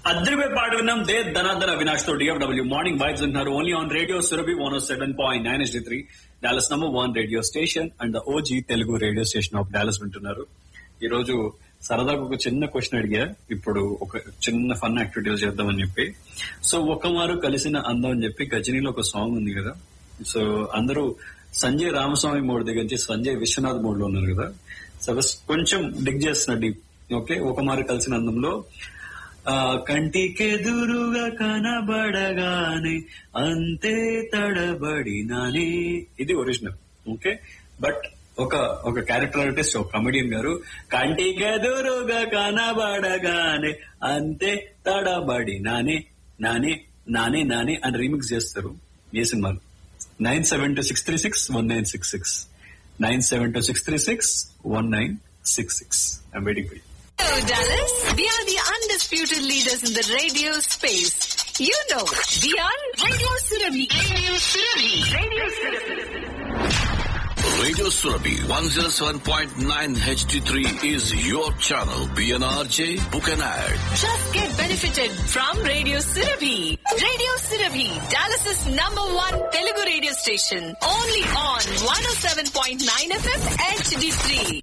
అద్రిపై పాట విన్నాం దే ధనాధన అవినాష్ తో డిఎఫ్డబ్ల్యూ మార్నింగ్ వైబ్స్ అంటున్నారు only on radio Surabhi one O seven point nine S three Dallas number one radio station and the OG Telugu radio station of Dallas వింటున్నారు ఈ రోజు సరదాగా ఒక చిన్న క్వశ్చన్ అడిగా ఇప్పుడు ఒక చిన్న ఫన్ యాక్టివిటీలు చేద్దామని చెప్పి సో ఒక మారు కలిసిన అందం అని చెప్పి గజనీలో ఒక సాంగ్ ఉంది కదా సో అందరూ సంజయ్ రామస్వామి మోడ్ దగ్గర నుంచి సంజయ్ విశ్వనాథ్ మోడ్ లో ఉన్నారు కదా సో కొంచెం డిగ్ చేస్తున్నా డీప్ ఓకే ఒక మారు కలిసిన అందంలో ఆ కంటికెదురుగా కనబడగానే అంతే తడబడినానే ఇది ఒరిజినల్ ఓకే బట్ ఒక ఒక క్యారెక్టర్ ఆర్టిస్ట్ ఒక కమెడియన్ గారు కంటికెదురుగా కనబడగానే అంతే తడబడినానే నానే నానే నానే అని రీమిక్స్ చేస్తారు ఏ సినిమాలు nine seven two six three six one nine six six nine seven two six three six one nine six six I'm waiting for Hello, Dallas. We are the undisputed leaders in the radio space. You know, we are Radio Surabhi. Radio Surabhi. Radio Surabhi. Radio Surabhi 107.9 HD3 is your channel. PNRJ, book an ad. Just get benefited from Radio Surabhi. Radio Surabhi, Dallas's number one Telugu radio station. Only on 107.9 FM HD3.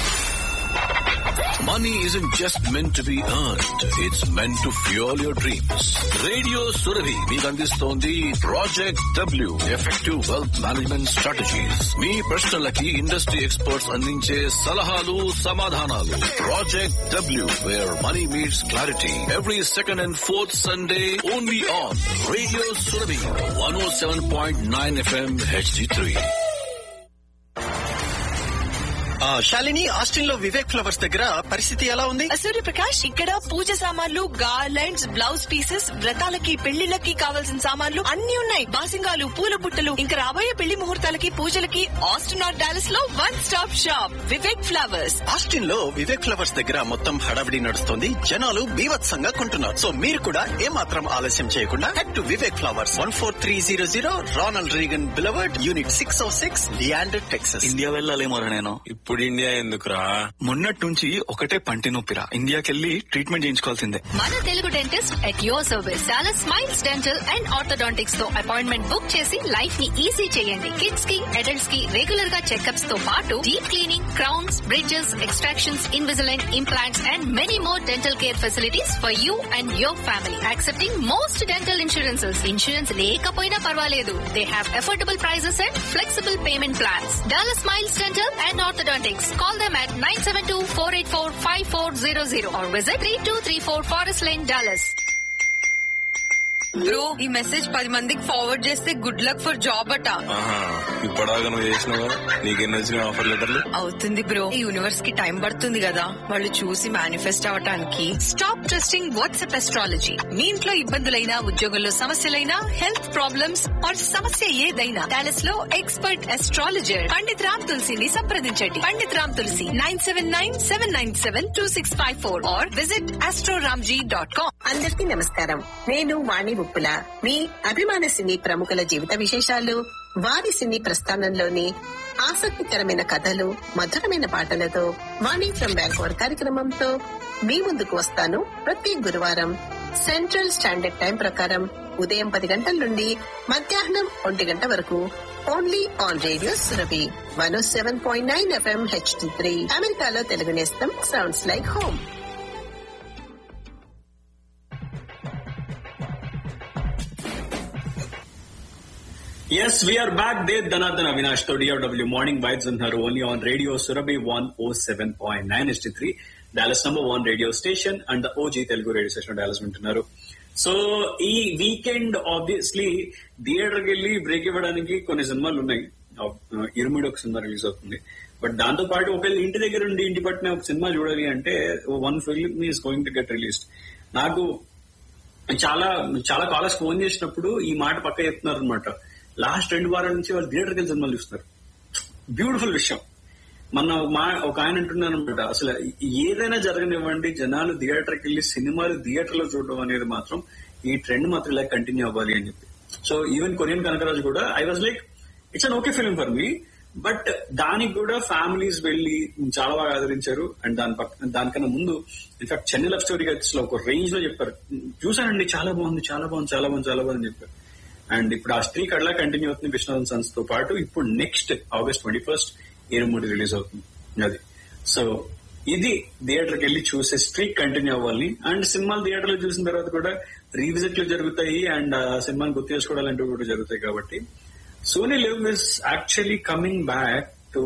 Money isn't just meant to be earned. It's meant to fuel your dreams. Radio Surabhi మీకు అందిస్తోంది project W effective wealth management strategies మీ ప్రశ్నలకి industry experts అందించే సలహాలు సమాధానాలు project W where money meets clarity every second and fourth Sunday only on radio Surabhi one O seven point nine FM HD three ఆ, Shalini Austin లో Vivek flowers దగ్గర పరిస్థితి ఎలా ఉంది సూర్యప్రకాష్ ఇక్కడ పూజ సామాన్లు గార్లెండ్స్ బ్లౌజ్ పీసెస్ వ్రతాలకి పెళ్లిళ్ళకి కావాల్సిన సామాన్లు అన్ని ఉన్నాయి బాసింగాలు పూల బుట్టలు ఇంకా రాబోయే పెళ్లి ముహూర్తాలకి పూజలకి ఆస్టిన్ ఆర్ డాలస్ లో one stop shop Vivek flowers Austin లో వివేక్ ఫ్లవర్స్ దగ్గర మొత్తం హడావిడి నడుస్తుంది జనాలు బీభత్సంగా కొంటున్నారు సో మీరు కూడా ఏమాత్రం ఆలస్యం చేయకుండా head to Vivek flowers one four three zero zero Ronald Reagan boulevard unit six O six Leander Texas India వెళ్ళాలేమోరా నేను ఇప్పుడు ఇండియా ఎందుకురా మొన్నటి నుంచి ఒకటే పంటి నొప్పిరా ఇండియాకెళ్ళి ట్రీట్మెంట్ చేయించుకోవాల్సిందే మన Telugu dentist at your service చాలా స్మైల్స్ డెంటల్ అండ్ ఆర్థోడాంటిక్స్ తో అపాయింట్మెంట్ బుక్ చేసి లైఫ్ ని ఈజీ చేయండి కిడ్స్ కి అడల్ట్స్ కి రెగ్యులర్ గా చెకప్స్ తో పాటు deep cleaning crowns bridges extractions Invisalign implants and many more dental care facilities for you and your family accepting most dental insurances insurance లేకపోయినా పర్వాలేదు they have affordable prices and flexible payment plans dollar smiles dental and orthodontics call them at 972-484-5400 or visit 3234 Forest Lane, Dallas. Bro ఈ message పది మందికి forward చేస్తే good luck for job అట ఆహా ఇప్పటిదాకా నువ్వు చేసినావు నీకెన్ని వచ్చినాయి ఆఫర్ లెటర్లు అవుతుంది బ్రో ఈ యూనివర్స్ కి టైం పడుతుంది కదా వాళ్ళు చూసి మేనిఫెస్ట్ అవటానికి స్టాప్ ట్రస్టింగ్ వాట్సాప్ ఎస్ట్రాలజీ మీ ఇంట్లో ఇబ్బందులైనా ఉద్యోగంలో సమస్యలైనా హెల్త్ ప్రాబ్లమ్స్ ఆర్ సమస్య ఏదైనా డాలస్ లో ఎక్స్పర్ట్ ఎస్ట్రాలజర్ పండిత్ రామ్ తులసిని సంప్రదించండి Pandit Ram Tulasi nine seven nine seven nine seven two six five four or visit astroramji dot com అందరికీ నమస్కారం నేను వాణి ఉప్పుల మీ అభిమాన సినీ ప్రముఖుల జీవిత విశేషాలు వారి సినీ ప్రస్థానంలోని ఆసక్తికరమైన కథలు మధురమైన పాటలతో వాణి ఫ్రమ్ బ్యాంకోర్ కార్యక్రమంతో మీ ముందుకు వస్తాను ప్రతి గురువారం సెంట్రల్ స్టాండర్డ్ టైం ప్రకారం ఉదయం పది గంటల నుండి మధ్యాహ్నం ఒంటి గంట వరకు only on radio Surabhi one seven point nine FM HD three అమెరికాలో తెలుగు నేస్తం sounds like home yes we're back దే ధనాధన అవినాష్ తో డిఆర్డబ్ల్యూ మార్నింగ్ వైబ్స్ అంటున్నారు only on radio Surabhi one O seven point nine ST three Dallas number one radio station and OG Telugu radio station Dallas వింటున్నారు so ఈ weekend obviously థియేటర్కి వెళ్ళి break ఇవ్వడానికి కొన్ని సినిమాలు ఉన్నాయి ఇరుమిడి ఒక సినిమా రిలీజ్ అవుతుంది బట్ దాంతో పాటు ఒకవేళ ఇంటి దగ్గర ఉండి ఇంటి పట్టిన ఒక సినిమా చూడాలి అంటే one film is going to get released నాకు చాలా చాలా కాలేజ్ ఫోన్ చేసినప్పుడు ఈ మాట పక్క చెప్తున్నారు అనమాట లాస్ట్ రెండు వారాల నుంచి వాళ్ళు థియేటర్కి వెళ్ళి సినిమాలు చూస్తున్నారు బ్యూటిఫుల్ విషయం మన మా ఒక ఆయన అంటున్నారు అనమాట అసలు ఏదైనా జరగనివ్వండి జనాలు థియేటర్కి వెళ్ళి సినిమాలు థియేటర్ లో చూడడం అనేది మాత్రం ఈ ట్రెండ్ మాత్రం ఇలా కంటిన్యూ అవ్వాలి అని చెప్పి సో ఈవెన్ కొరియన్ కనకరాజు కూడా I was like it's an okay film for me but దానికి కూడా ఫ్యామిలీస్ వెళ్ళి చాలా బాగా ఆదరించారు అండ్ దాని పక్క దానికన్నా ముందు ఇన్ఫాక్ట్ చెన్నై లవ్ స్టోరీ లో ఒక రేంజ్ లో చెప్పారు చూసానండి చాలా బాగుంది చాలా బాగుంది చాలా బాగుంది చాలా బాగుంది అని చెప్పారు అండ్ ఇప్పుడు ఆ స్త్రీ కడలా కంటిన్యూ అవుతుంది విశ్వనాథన్ సన్స్ తో పాటు ఇప్పుడు next August twenty first Erumudi release అవుతుంది అది సో ఇది థియేటర్ కి వెళ్ళి చూసే స్ట్రీక్ కంటిన్యూ అవ్వాలి అండ్ సినిమాలు థియేటర్ లో చూసిన తర్వాత కూడా రీవిజిట్ లు జరుగుతాయి అండ్ ఆ సినిమాని గుర్తు చేసుకోవడాలంటూ కూడా జరుగుతాయి కాబట్టి Sony LIV is actually coming back to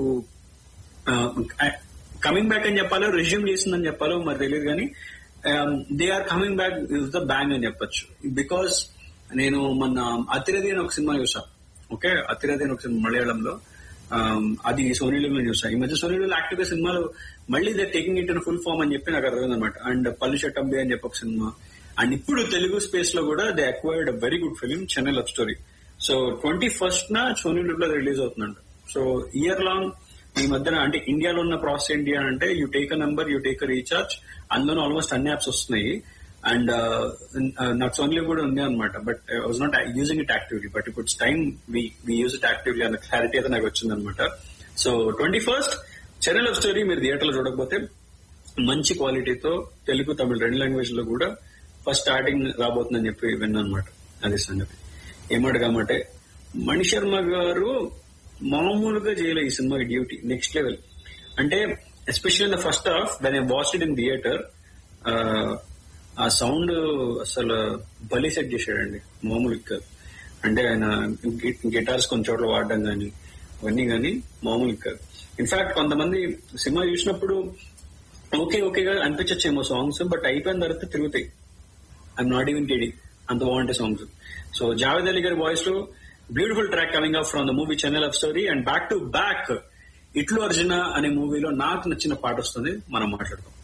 coming back అని చెప్పాలో రెజ్యూమ్ చేసిందని చెప్పాలో మరి తెలియదు కానీ they are coming back is the bang అని చెప్పొచ్చు బికాస్ నేను మొన్న అతిరథి అని ఒక సినిమా చూసా ఓకే అతిరథి అని ఒక సినిమా మలయాళంలో Um, అది సోనీ లివ్ లో చూసా ఈ మధ్య సోనీ లివ్ యాక్టివ్ గా సినిమాలు మళ్ళీ they taking it in full form అని చెప్పి నాకు అర్థమైంది అనమాట అండ్ పల్లి చట్టంబి అని చెప్పి ఒక సినిమా అండ్ ఇప్పుడు తెలుగు స్పేస్ లో కూడా they acquired very good film Chennai love story so twenty first నా సోనీ లివ్ లో రిలీజ్ అవుతుందంట సో ఇయర్ లాంగ్ ఈ మధ్యన అంటే ఇండియాలో ఉన్న ప్రాసెస్ ఏంటి అని అంటే you take a number you take a recharge అందులో ఆల్మోస్ట్ అన్ని యాప్స్ వస్తున్నాయి అండ్ నాకు సోన్లీ కూడా ఉంది అనమాట but I was not using it actively but ఇప్పుడు time we use it actively అన్న క్లారిటీ అయితే నాకు వచ్చింది అనమాట so twenty first Chennai love story మీరు థియేటర్ లో చూడకపోతే మంచి క్వాలిటీతో తెలుగు తమిళ రెండు లాంగ్వేజ్ లో కూడా ఫస్ట్ స్టార్టింగ్ రాబోతుందని చెప్పి విన్నాను అనమాట అది సంగతి ఏమాట కామంటే మణి శర్మ గారు మామూలుగా చేయలే ఈ సినిమాకి డ్యూటీ నెక్స్ట్ లెవెల్ అంటే especially the first half when I watch it in theatre ఆ సౌండ్ అసలు బలి సెట్ చేశాడండి మామూలుగా కాదు అంటే ఆయన గిటార్స్ కొన్ని చోట్ల వాడడం కానీ అవన్నీ కానీ మామూలుగా కాదు ఇన్ఫాక్ట్ కొంతమంది సినిమా చూసినప్పుడు ఓకే ఓకేగా అనిపించచ్చేమో సాంగ్స్ బట్ అయిపోయిన తర్వాత తిరుగుతాయి ఐఎమ్ నాట్ ఈవెన్ కిడింగ్ అంత బాగుంటాయి సాంగ్స్ సో జావేద్ అలీ గారి వాయిస్ లో beautiful track coming up from the movie Chennai love story and back to back ఇట్లు అర్జున అనే మూవీలో నాకు నచ్చిన పాట వస్తుంది మనం మాట్లాడుతాం